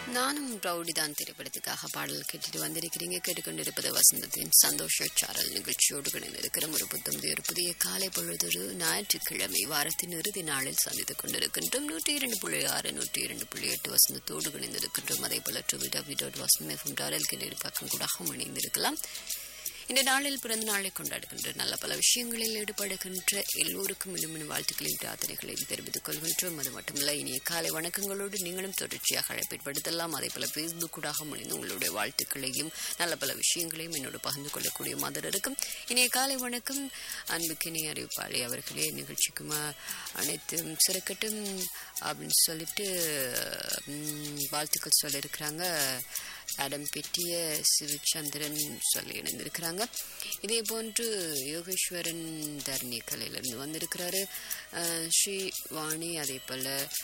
நானும் ரவுடி தான் திரைப்படத்துக்காக பாடல் கேட்டுட்டு வந்திருக்கிறீங்க கேட்டுக்கொண்டிருப்பது வசந்தத்தின் சந்தோஷ சாரல் நிகழ்ச்சியோடு கிடைந்திருக்கிற ஒரு புத்தம் ஒரு புதிய காலை பொழுதொரு ஞாயிற்றுக்கிழமை வாரத்தின் இறுதி நாளில் சந்தித்துக் கொண்டிருக்கின்றோம் நூற்றி இரண்டு புள்ளி ஆறு நூற்றி இரண்டு புள்ளி எட்டு வசந்தத்தோடு கிடைந்திருக்கின்றோம் அதே போல two W dot Vasantham FM டாரல் கிணறு பக்கம் கூட இணைந்திருக்கலாம் இந்த நாளில் பிறந்த நாளை கொண்டாடுகின்ற நல்ல பல விஷயங்களில் ஈடுபடுகின்ற எல்லோருக்கும் இனிமன வாழ்த்துக்களையும் பிரார்த்தனைகளையும் தெரிவித்துக் கொள்கின்றோம் அது மட்டுமல்ல இனிய காலை வணக்கங்களோடு நீங்களும் தொடர்ச்சியாக அழைப்பிற்படுத்தலாம் அதே போல பேஸ்புக் கூடாக முடிந்து உங்களுடைய வாழ்த்துக்களையும் நல்ல பல விஷயங்களையும் என்னோடு பகிர்ந்து கொள்ளக்கூடிய மாதிரி இருக்கும் இனிய காலை வணக்கம் அன்புக்கினி அறிவிப்பாளி அவர்களே நிகழ்ச்சிக்கும் அனைத்தும் சிறக்கட்டும் அப்படின்னு சொல்லிட்டு ம், வாழ்த்துக்கள் சொல்லியிருக்கிறாங்க அடம் பெட்டிய சிவச்சந்திரன் சொல்லி இணைந்திருக்கிறாங்க இதே போன்று யோகேஸ்வரன் தர்ணி கலையிலிருந்து வந்திருக்கிறாரு அஹ், ஸ்ரீ வாணி அதே போல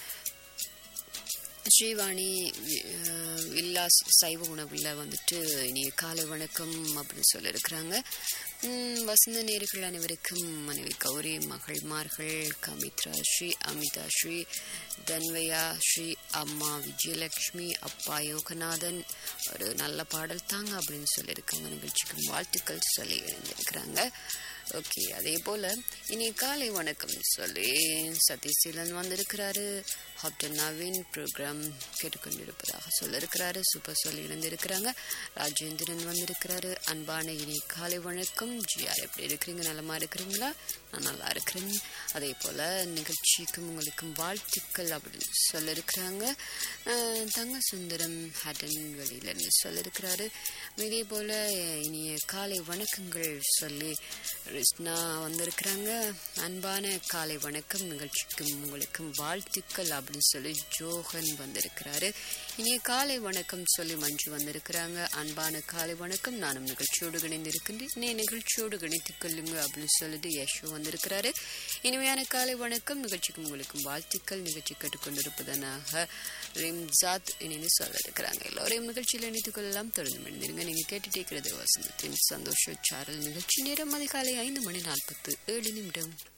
ஸ்ரீவாணி வி- அஹ், இல்லா சைவ உணவில் வந்துட்டு இனி காலை வணக்கம் அப்படின்னு சொல்லியிருக்கிறாங்க உம், வசந்த நேர்கள் அனைவருக்கும் மனைவி கௌரி மகள்மார்கள் கமித்ரா ஸ்ரீ அமிதா ஸ்ரீ தன்வயா ஸ்ரீ அம்மா விஜயலட்சுமி அப்பா யோகநாதன் ஒரு நல்ல பாடல் தாங்க அப்படின்னு சொல்லியிருக்காங்க நிகழ்ச்சிக்கும் வாழ்த்துக்கள் சொல்லி எழுந்திருக்கிறாங்க ஓகே அதே போல இனி காலை வணக்கம் சொல்லி சதீசீலன் வந்திருக்கிறாரு ஹாப்டன் நவீன் ப்ரோக்ராம் கேட்டுக்கொண்டிருப்பதாக சொல்லியிருக்கிறாரு சூப்பர் சொல்லி இருந்திருக்கிறாங்க ராஜேந்திரன் வந்திருக்கிறாரு அன்பான இனி காலை வணக்கம் ஜிஆர் எப்படி இருக்கிறீங்க நலமா இருக்கிறீங்களா நான் நல்லா இருக்கிறேன் அதே போல நிகழ்ச்சிக்கும் உங்களுக்கும் வாழ்த்துக்கள் அப்படின்னு சொல்லியிருக்கிறாங்க அஹ், தங்க சுந்தரம் ஹட்டன் வெளியிலேருந்து சொல்லியிருக்கிறாரு இதே போல இனிய காலை வணக்கங்கள் சொல்லி ரிஸ்னா வந்திருக்கிறாங்க அன்பான காலை வணக்கம் நிகழ்ச்சிக்கும் உங்களுக்கும் வாழ்த்துக்கள் அப்படின்னு சொல்லி ஜோகன் வந்திருக்கிறாரு இனிய காலை வணக்கம் சொல்லி மஞ்சு வந்திருக்கிறாங்க அன்பான காலை வணக்கம் நானும் நிகழ்ச்சியோடு இணைந்திருக்கின்றேன் நீ நிகழ்ச்சியோடு இணைத்துக் கொள்ளுங்க அப்படின்னு சொல்லிட்டு யஷோ வந்திருக்கிறாரு இனிமையான காலை வணக்கம் நிகழ்ச்சிக்கும் உங்களுக்கும் வாழ்த்துக்கள் நிகழ்ச்சி கேட்டுக்கொண்டிருப்பதனாக ரிம்சாத் இணைந்து சொல்ல இருக்கிறாங்க எல்லோரையும் நிகழ்ச்சியில் இணைத்துக் கொள்ளலாம் தொடர்ந்து மணிந்திருங்க நீங்க கேட்டுட்டே இருக்கிறது வசந்தத்தின் சந்தோஷ சாரல் நிகழ்ச்சி நேரம் அதிகாலை ஐந்து மணி நாற்பத்து ஏழு நிமிடம்